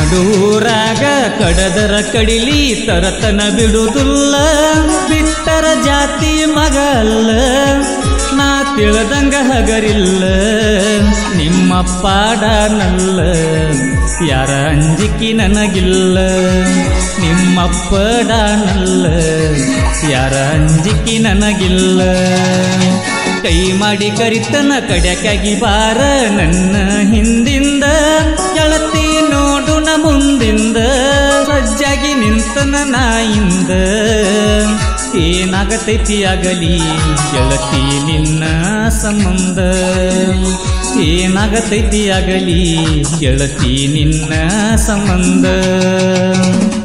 ನಡೂರಾಗ ಕಡದರ ಕಡಿಲಿ ತರತನ ಬಿಡುವುದಿಲ್ಲ ಬಿಟ್ಟರ ಜಾತಿ ಮಗ ಅಲ್ಲ ನಾ ತಿಳ್ದಂಗ ಹಗರಿಲ್ಲ ನಿಮ್ಮ ಪಾಡನಲ್ಲ ಯಾರ ಅಂಜಿಕೆ ನನಗಿಲ್ಲ ನಿಮ್ಮ ಪಡನಲ್ಲ ಯಾರ ಅಂಜಿಕೆ ನನಗಿಲ್ಲ ಕೈ ಮಾಡಿ ಕರಿತನ ಕಡ್ಯಾಕಾಗಿ ಬಾರ ನನ್ನ ಹಿಂದಿಂದ ಗೆಳತಿ ನೋಡುನ ಮುಂದಿಂದ ಸಜ್ಜಾಗಿ ನಿಂತನ ನಾಯಿಂದ ಏನಾಗತೈತಿ ಆಗಲಿ ಗೆಳತಿ ನಿನ್ನ ಸಂಬಂಧ ಏನಾಗತೈತಿ ಆಗಲಿ ಗೆಳತಿ ನಿನ್ನ ಸಂಬಂಧ